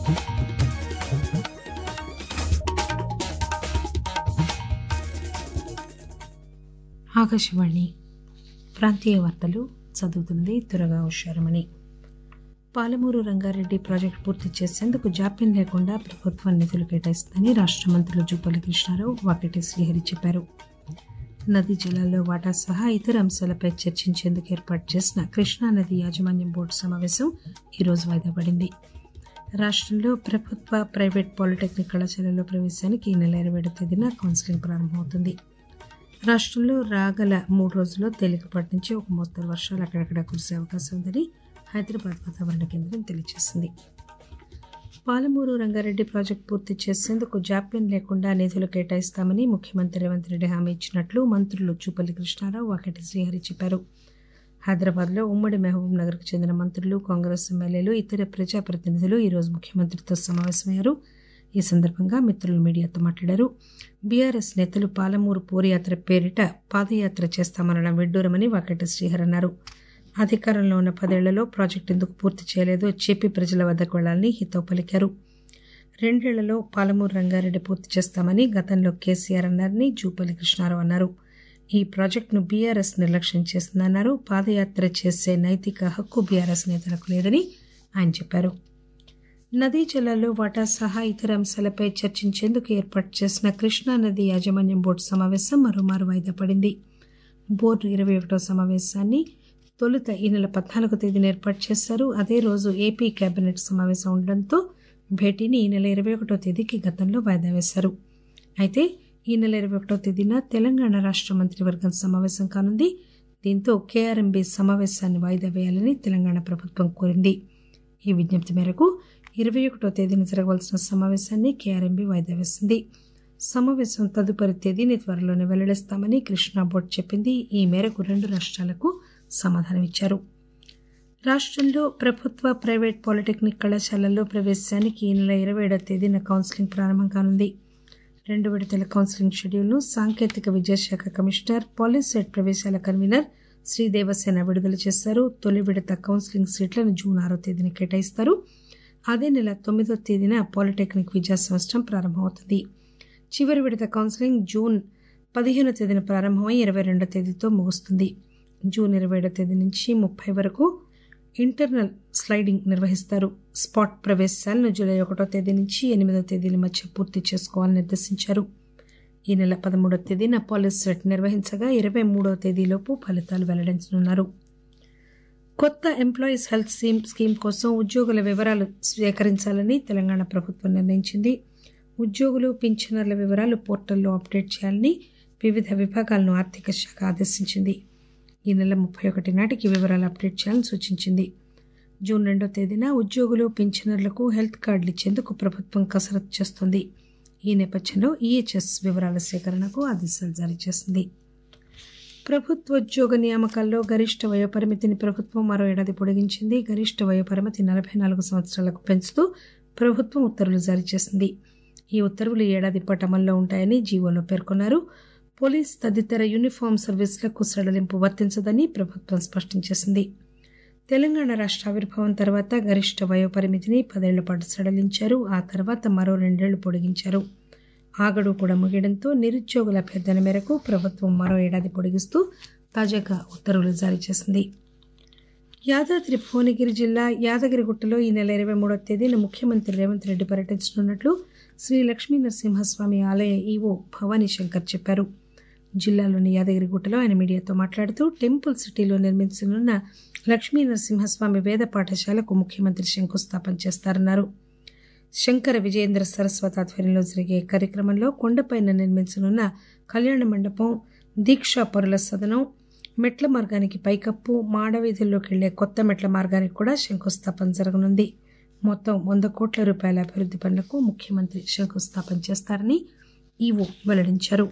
ఆకాశవాణి ప్రాంతీయ వార్తలు చదువుతున్నది త్వరగా హుషారమని పాలమూరు రంగారెడ్డి ప్రాజెక్టు పూర్తి చేసేందుకు జాప్యం లేకుండా ప్రభుత్వం నిధులు కేటాయిస్తుందని రాష్ట మంత్రులు జూపల్లి కృష్ణారావు వాకిటి శ్రీహరి చెప్పారు నదీ జలాల్లో వాటా సహా ఇతర అంశాలపై చర్చించేందుకు ఏర్పాటు చేసిన కృష్ణా నది యాజమాన్యం బోర్డు సమావేశం ఈరోజు వాయిదా పడింది రాష్టంలో ప్రభుత్వ ప్రైవేట్ పాలిటెక్నిక్ కళాశాలలో ప్రవేశానికి ఈ నెల ఇరవై ఏడు తేదీన కౌన్సిలింగ్ ప్రారంభమవుతుంది రాష్టంలో రాగల మూడు రోజుల్లో తేలికపాటి నుంచి ఒక మోస్తరు వర్షాలు అక్కడక్కడ కురిసే అవకాశం ఉందని హైదరాబాద్ వాతావరణ కేంద్రం తెలియజేసింది పాలమూరు రంగారెడ్డి ప్రాజెక్టు పూర్తి చేసేందుకు జాప్యం లేకుండా నిధులు కేటాయిస్తామని ముఖ్యమంత్రి రేవంత్ రెడ్డి హామీ ఇచ్చినట్లు మంత్రులు జూపల్లి కృష్ణారావు వాకటి శ్రీహరి చెప్పారు హైదరాబాద్లో ఉమ్మడి మహబూబ్ నగర్కు చెందిన మంత్రులు కాంగ్రెస్ ఎమ్మెల్యేలు ఇతర ప్రజాప్రతినిధులు ఈరోజు ముఖ్యమంత్రితో సమావేశమయ్యారు ఈ సందర్భంగా మిత్రులు మీడియాతో మాట్లాడారు బీఆర్ఎస్ నేతలు పాలమూరు పోరుయాత్ర పేరిట పాదయాత్ర చేస్తామనడం విడ్డూరమని వాకటి శ్రీహర్ అన్నారు అధికారంలో ఉన్న పదేళ్లలో ప్రాజెక్టు ఎందుకు పూర్తి చేయలేదో చెప్పి ప్రజల వద్దకు వెళ్లాలని హితవు పలికారు రెండేళ్లలో పాలమూరు రంగారెడ్డి పూర్తి చేస్తామని గతంలో కేసీఆర్ అన్నారని జూపల్లి కృష్ణారావు అన్నారు ఈ ప్రాజెక్టును బీఆర్ఎస్ నిర్లక్ష్యం చేస్తుందన్నారు పాదయాత్ర చేసే నైతిక హక్కు బీఆర్ఎస్ నేతలకు లేదని ఆయన చెప్పారు నదీ జలాల్లో వాటా సహా ఇతర అంశాలపై చర్చించేందుకు ఏర్పాటు చేసిన కృష్ణా నది యాజమాన్యం బోర్డు సమావేశం మరోమారు వాయిదా పడింది బోర్డు ఇరవై ఒకటో సమావేశాన్ని తొలుత ఈ నెల పద్నాలుగో తేదీన ఏర్పాటు చేశారు అదే రోజు ఏపీ కేబినెట్ సమావేశం ఉండడంతో భేటీని ఈ నెల ఇరవై ఒకటో తేదీకి గతంలో వాయిదా వేశారు అయితే ఈ నెల ఇరవై ఒకటో తేదీన తెలంగాణ రాష్ట మంత్రివర్గం సమావేశం కానుంది దీంతో కేఆర్ఎంబీ సమావేశాన్ని వాయిదా వేయాలని తెలంగాణ ప్రభుత్వం కోరింది ఈ విజ్ఞప్తి మేరకు ఇరవై ఒకటో తేదీన జరగవలసిన సమావేశాన్ని కేఆర్ఎంబీ వాయిదా వేసింది సమావేశం తదుపరి తేదీని త్వరలోనే వెల్లడిస్తామని కృష్ణా బోర్డు చెప్పింది ఈ మేరకు రెండు రాష్ట్రాలకు సమాధానమిచ్చారు రాష్టంలో ప్రభుత్వ ప్రైవేట్ పాలిటెక్నిక్ కళాశాలల్లో ప్రవేశానికి ఈ నెల ఇరవై ఏడవ తేదీన కౌన్సిలింగ్ ప్రారంభం కానుంది రెండు విడతల కౌన్సిలింగ్ షెడ్యూల్ను సాంకేతిక విద్యాశాఖ కమిషనర్ పాలిసెట్ ప్రవేశాల కన్వీనర్ శ్రీదేవసేన విడుదల చేశారు తొలి విడత కౌన్సిలింగ్ సీట్లను జూన్ ఆరో తేదీన కేటాయిస్తారు అదే నెల తొమ్మిదో తేదీన పాలిటెక్నిక్ విద్యా సంవత్సరం ప్రారంభమవుతుంది చివరి విడత కౌన్సిలింగ్ జూన్ పదిహేనో తేదీన ప్రారంభమై ఇరవై రెండో తేదీతో ముగుస్తుంది జూన్ ఇరవై ఏడో తేదీ నుంచి ముప్పై వరకు ఇంటర్నల్ స్లైడింగ్ నిర్వహిస్తారు స్పాట్ ప్రవేశాలను జూలై ఒకటో తేదీ నుంచి ఎనిమిదో తేదీల మధ్య పూర్తి చేసుకోవాలని నిర్దేశించారు ఈ నెల పదమూడో తేదీన పాలిస్ సెట్ నిర్వహించగా ఇరవై మూడో తేదీలోపు ఫలితాలు వెల్లడించనున్నారు కొత్త ఎంప్లాయీస్ హెల్త్ స్కీమ్ స్కీమ్ కోసం ఉద్యోగుల వివరాలు స్వీకరించాలని తెలంగాణ ప్రభుత్వం నిర్ణయించింది ఉద్యోగులు పింఛనర్ల వివరాలు పోర్టల్లో అప్డేట్ చేయాలని వివిధ విభాగాలను ఆర్థిక శాఖ ఆదేశించింది ఈ నెల ముప్పై ఒకటి నాటికి వివరాలు అప్డేట్ చేయాలని సూచించింది జూన్ రెండో తేదీన ఉద్యోగులు పింఛనర్లకు హెల్త్ కార్డులు ఇచ్చేందుకు ప్రభుత్వం కసరత్తు చేస్తోంది ఈ నేపథ్యంలో ఈహెచ్ఎస్ వివరాల సేకరణకు ఆదేశాలు జారీ చేసింది ప్రభుత్వోద్యోగ నియామకాల్లో గరిష్ట వయోపరిమితిని ప్రభుత్వం మరో ఏడాది పొడిగించింది గరిష్ట వయోపరిమితి నలభై నాలుగు సంవత్సరాలకు పెంచుతూ ప్రభుత్వం ఉత్తర్వులు జారీ చేసింది ఈ ఉత్తర్వులు ఏడాది పాటు అమల్లో ఉంటాయని జీవోలో పేర్కొన్నారు పోలీస్ తదితర యూనిఫామ్ సర్వీసులకు సడలింపు వర్తించదని ప్రభుత్వం స్పష్టం చేసింది తెలంగాణ రాష్ట ఆవిర్భావం తర్వాత గరిష్ట వయోపరిమితిని పదేళ్ల పాటు సడలించారు ఆ తర్వాత మరో రెండేళ్లు పొడిగించారు ఆ గడువు కూడా ముగియడంతో నిరుద్యోగుల అభ్యర్థన మేరకు ప్రభుత్వం మరో ఏడాది పొడిగిస్తూ తాజాగా ఉత్తర్వులు జారీ చేసింది యాదాద్రి భువనగిరి జిల్లా యాదగిరిగుట్టలో ఈ నెల ఇరవై మూడో తేదీన ముఖ్యమంత్రి రేవంత్ రెడ్డి పర్యటించనున్నట్లు శ్రీ లక్ష్మీ నరసింహస్వామి ఆలయ ఈవో భవానీ శంకర్ చెప్పారు జిల్లాలోని యాదగిరిగుట్టలో ఆయన మీడియాతో మాట్లాడుతూ టెంపుల్ సిటీలో నిర్మించనున్న లక్ష్మీ నరసింహస్వామి వేద పాఠశాలకు ముఖ్యమంత్రి శంకుస్థాపన చేస్తారన్నారు శంకర విజయేంద్ర సరస్వతి ఆధ్వర్యంలో జరిగే కార్యక్రమంలో కొండపైన నిర్మించనున్న కళ్యాణ మండపం దీక్షా పరుల సదనం మెట్ల మార్గానికి పైకప్పు మాడవీధుల్లోకి వెళ్లే కొత్త మెట్ల మార్గానికి కూడా శంకుస్థాపన జరగనుంది మొత్తం వంద కోట్ల రూపాయల అభివృద్ది పనులకు ముఖ్యమంత్రి శంకుస్థాపన చేస్తారని ఈవో వెల్లడించారు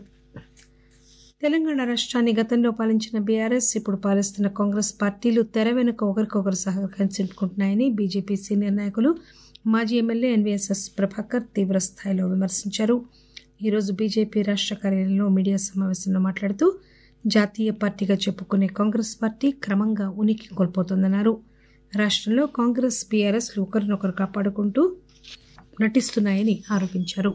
తెలంగాణ రాష్ట్రాన్ని గతంలో పాలించిన బీఆర్ఎస్ ఇప్పుడు పాలిస్తున్న కాంగ్రెస్ పార్టీలు తెర వెనుక ఒకరికొకరు సహకరించుకుంటున్నాయని బీజేపీ సీనియర్ నాయకులు మాజీ ఎమ్మెల్యే ఎన్వీఎస్ఎస్ ప్రభాకర్ తీవ్ర స్థాయిలో విమర్శించారు ఈరోజు బీజేపీ రాష్ట్ర కార్యాలయంలో మీడియా సమావేశంలో మాట్లాడుతూ జాతీయ పార్టీగా చెప్పుకునే కాంగ్రెస్ పార్టీ క్రమంగా ఉనికి కోల్పోతోందన్నారు రాష్ట్రంలో కాంగ్రెస్ బీఆర్ఎస్లు ఒకరినొకరు కాపాడుకుంటూ నటిస్తున్నాయని ఆరోపించారు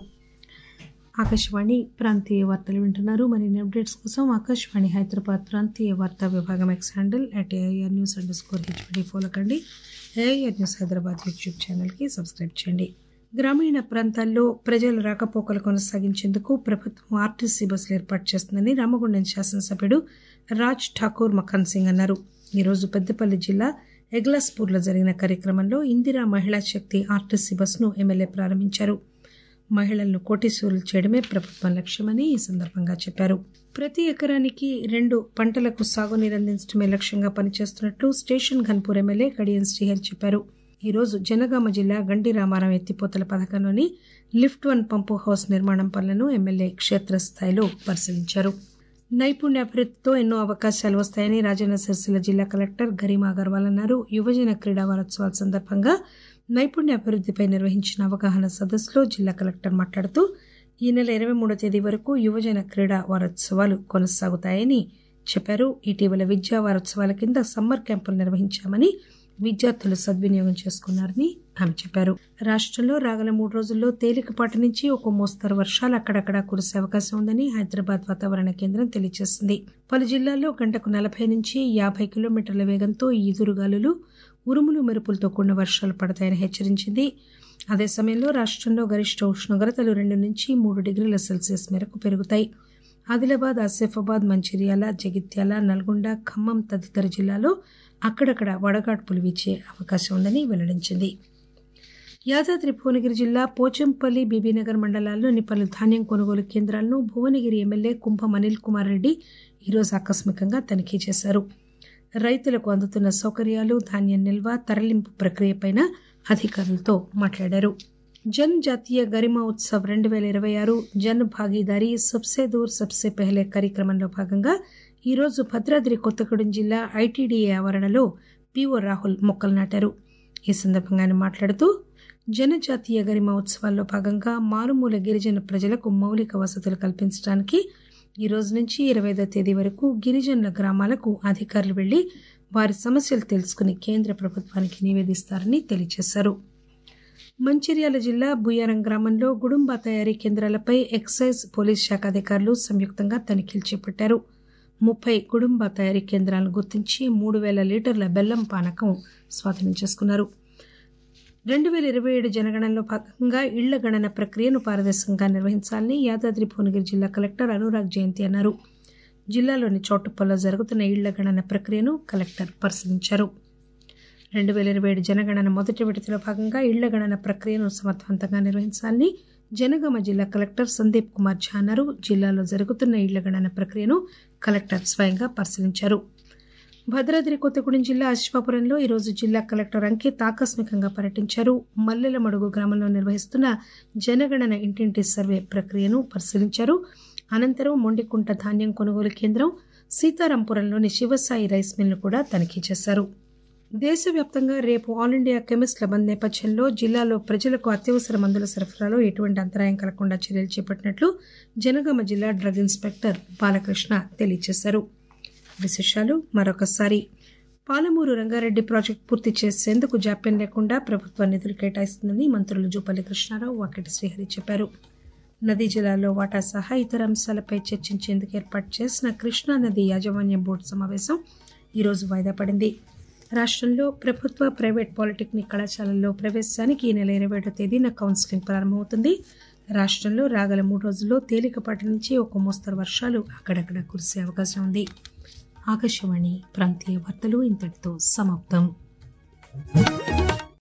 ఆకాశవాణి ప్రాంతీయ వార్తలు వింటున్నారు మరిన్ని అప్డేట్స్ కోసం ఆకాశవాణి హైదరాబాద్ ప్రాంతీయ వార్తా విభాగం X handle at AIR news under score HYD follow కండి ఏఐఆర్ న్యూస్ హైదరాబాద్ యూట్యూబ్ ఛానల్కి సబ్స్క్రైబ్ చేయండి గ్రామీణ ప్రాంతాల్లో ప్రజల రాకపోకలు కొనసాగించేందుకు ప్రభుత్వం ఆర్టీసీ బస్సులు ఏర్పాటు చేస్తుందని రామగుండం శాసనసభ్యుడు రాజ్ ఠాకూర్ మఖాన్ సింగ్ అన్నారు ఈరోజు పెద్దపల్లి జిల్లా ఎగ్లాస్పూర్లో జరిగిన కార్యక్రమంలో ఇందిరా మహిళా శక్తి ఆర్టీసీ బస్సును ఎమ్మెల్యే ప్రారంభించారు మహిళలను కోటీశ్వరులు చేయడమే ప్రభుత్వం లక్ష్యమని ఈ సందర్భంగా చెప్పారు ప్రతి ఎకరానికి రెండు పంటలకు సాగునీరు అందించడమే లక్ష్యంగా పనిచేస్తున్నట్లు స్టేషన్ ఘన్పూర్ ఎమ్మెల్యే కడియం శ్రీహరి చెప్పారు ఈ రోజు జనగామ జిల్లా గండి రామారం ఎత్తిపోతల పథకంలోని లిఫ్ట్ వన్ పంపు హౌస్ నిర్మాణం పనులను ఎమ్మెల్యే క్షేత్రస్థాయిలో పరిశీలించారు నైపుణ్యాభివృద్ధితో ఎన్నో అవకాశాలు వస్తాయని రాజన్న సిరిసిల్ల జిల్లా కలెక్టర్ గరిమా అగర్వాల్ అన్నారు యువజన క్రీడా వారోత్సవాల సందర్భంగా నైపుణ్యాభివృద్ధిపై నిర్వహించిన అవగాహన సదస్సులో జిల్లా కలెక్టర్ మాట్లాడుతూ ఈ నెల ఇరవై మూడో తేదీ వరకు యువజన క్రీడా వారోత్సవాలు కొనసాగుతాయని చెప్పారు ఇటీవల విద్యా వారోత్సవాల కింద సమ్మర్ క్యాంపులు నిర్వహించామని విద్యార్థులు సద్వినియోగం చేసుకున్నారని ఆమె చెప్పారు రాష్టంలో రాగల మూడు రోజుల్లో తేలికపాటి నుంచి ఒక మోస్తరు వర్షాలు అక్కడక్కడా కురిసే అవకాశం ఉందని హైదరాబాద్ వాతావరణ కేంద్రం తెలియజేసింది పలు జిల్లాల్లో గంటకు నలభై నుంచి యాభై కిలోమీటర్ల వేగంతో ఈదురుగాలులు ఉరుములు మెరుపులతో కూడిన వర్షాలు పడతాయని హెచ్చరించింది అదే సమయంలో రాష్టంలో గరిష్ట ఉష్ణోగ్రతలు రెండు నుంచి మూడు డిగ్రీల సెల్సియస్ మేరకు పెరుగుతాయి ఆదిలాబాద్ ఆసిఫాబాద్ మంచిర్యాల జగిత్యాల నల్గొండ ఖమ్మం తదితర జిల్లాలో అక్కడక్కడ వడగాడ్పులు వీచే అవకాశం ఉందని వెల్లడించింది యాదాద్రి భువనగిరి జిల్లా పోచంపల్లి బీబీనగర్ మండలాల్లోని పలు ధాన్యం కొనుగోలు కేంద్రాలను భువనగిరి ఎమ్మెల్యే కుంభం అనిల్ కుమార్ రెడ్డి ఈరోజు ఆకస్మికంగా తనిఖీ చేశారు రైతులకు అందుతున్న సౌకర్యాలు ధాన్యం నిల్వ తరలింపు ప్రక్రియపై అధికారులతో మాట్లాడారు జన్ జాతీయ గరిమా ఉత్సవ్ రెండు వేల ఇరవై ఆరు జన్ భాగీదారీ సబ్సే దూర్ సబ్సే పెహలే కార్యక్రమంలో భాగంగా ఈరోజు భద్రాద్రి కొత్తగూడెం జిల్లా ఐటీడీఏ ఆవరణలో పీఓ రాహుల్ మొక్కలు నాటారు ఈ సందర్భంగా ఆయన మాట్లాడుతూ జనజాతీయ గరిమా ఉత్సవాల్లో భాగంగా మారుమూల గిరిజన ప్రజలకు మౌలిక వసతులు కల్పించడానికి ఈ రోజు నుంచి ఇరవై ఐదో తేదీ వరకు గిరిజనుల గ్రామాలకు అధికారులు వెళ్లి వారి సమస్యలు తెలుసుకుని కేంద్ర ప్రభుత్వానికి నివేదిస్తారని తెలియజేశారు మంచిర్యాల జిల్లా బుయ్యారం గ్రామంలో గుడుంబా తయారీ కేంద్రాలపై ఎక్సైజ్ పోలీస్ శాఖ అధికారులు సంయుక్తంగా తనిఖీలు చేపట్టారు ముప్పై గుడుంబా తయారీ కేంద్రాలను గుర్తించి మూడు వేల లీటర్ల బెల్లం పానకం స్వాధీనం చేసుకున్నారు రెండు వేల ఇరవై ఏడు జనగణనలో భాగంగా ఇళ్ల గణన ప్రక్రియను పారదర్శకంగా నిర్వహించాలని యాదాద్రి భువనగిరి జిల్లా కలెక్టర్ అనురాగ్ జయంతి అన్నారు జిల్లాలోని చౌటుప్పల్లో జరుగుతున్న ఇళ్ల గణన ప్రక్రియను కలెక్టర్ పరిశీలించారు రెండు వేల ఇరవై ఏడు జనగణన మొదటి విడతలో భాగంగా ఇళ్ల గణన ప్రక్రియను సమర్థవంతంగా నిర్వహించాలని జనగామ జిల్లా కలెక్టర్ సందీప్ కుమార్ ఝా అన్నారు జిల్లాలో జరుగుతున్న ఇళ్ల గణన ప్రక్రియను కలెక్టర్ స్వయంగా పరిశీలించారు భద్రాద్రి కొత్తగూడెం జిల్లా అశ్వాపురంలో ఈరోజు జిల్లా కలెక్టర్ అంకిత్ ఆకస్మికంగా పర్యటించారు మల్లెలమడుగు గ్రామంలో నిర్వహిస్తున్న జనగణన ఇంటింటి సర్వే ప్రక్రియను పరిశీలించారు అనంతరం మొండికుంట ధాన్యం కొనుగోలు కేంద్రం సీతారాంపురంలోని శివసాయి రైస్ మిల్ను కూడా తనిఖీ చేశారు దేశవ్యాప్తంగా రేపు ఆల్ ఇండియా కెమిస్ట్ల బంద్ నేపథ్యంలో జిల్లాలో ప్రజలకు అత్యవసర మందుల సరఫరాలో ఎటువంటి అంతరాయం కలగకుండా చర్యలు చేపట్టినట్లు జనగామ జిల్లా డ్రగ్ ఇన్స్పెక్టర్ బాలకృష్ణ తెలియజేశారు విశేషాలు మరొకసారి పాలమూరు రంగారెడ్డి ప్రాజెక్టు పూర్తి చేసేందుకు జాప్యం లేకుండా ప్రభుత్వం నిధులు కేటాయిస్తుందని మంత్రులు జూపల్లి కృష్ణారావు వాకిటి శ్రీహరి చెప్పారు నదీ జలాల్లో వాటా సహా ఇతర అంశాలపై చర్చించేందుకు ఏర్పాటు చేసిన కృష్ణా నది యాజమాన్య బోర్డు సమావేశం ఈరోజు వాయిదా పడింది రాష్ట్రంలో ప్రభుత్వ ప్రైవేట్ పాలిటెక్నిక్ కళాశాలల్లో ప్రవేశానికి ఈ నెల ఇరవై ఏడో తేదీన కౌన్సిలింగ్ ప్రారంభమవుతుంది రాష్ట్రంలో రాగల మూడు రోజుల్లో తేలికపాటి నుంచి ఒక మోస్తరు వర్షాలు అక్కడక్కడ కురిసే అవకాశం ఉంది ఆకాశవాణి ప్రాంతీయ వార్తలు ఇంతటితో సమాప్తం